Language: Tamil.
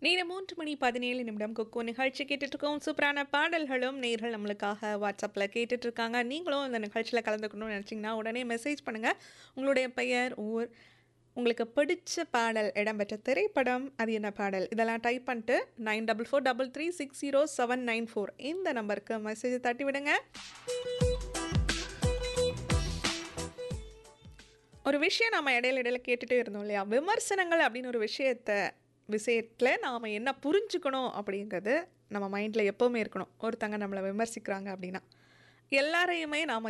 நேரம் மூன்று மணி பதினேழு நிமிடம் கொக்கோ நிகழ்ச்சி கேட்டுட்டு இருக்கோம் சூப்பரான பாடல்களும் நேர்கள் நம்மளுக்காக வாட்ஸ்அப்பில் கேட்டுட்டு இருக்காங்க நீங்களும் இந்த நிகழ்ச்சியில் கலந்துக்கணும்னு நினச்சிங்கன்னா உடனே மெசேஜ் பண்ணுங்கள் உங்களுடைய பெயர் ஊர் உங்களுக்கு பிடிச்ச பாடல் இடம்பெற்ற திரைப்படம் அது என்ன பாடல் இதெல்லாம் டைப் பண்ணிட்டு nine double four double three six zero seven nine four இந்த நம்பருக்கு மெசேஜ் தட்டி விடுங்க ஒரு விஷயம் நாம் இடையில இடையில கேட்டுகிட்டே இருந்தோம் இல்லையா விமர்சனங்கள் அப்படின்னு ஒரு விஷயத்தை விஷயத்தில் நாம் என்ன புரிஞ்சுக்கணும் அப்படிங்கிறது நம்ம மைண்டில் எப்போவுமே இருக்கணும் ஒருத்தங்க நம்மளை விமர்சிக்கிறாங்க அப்படின்னா எல்லாரையுமே நாம்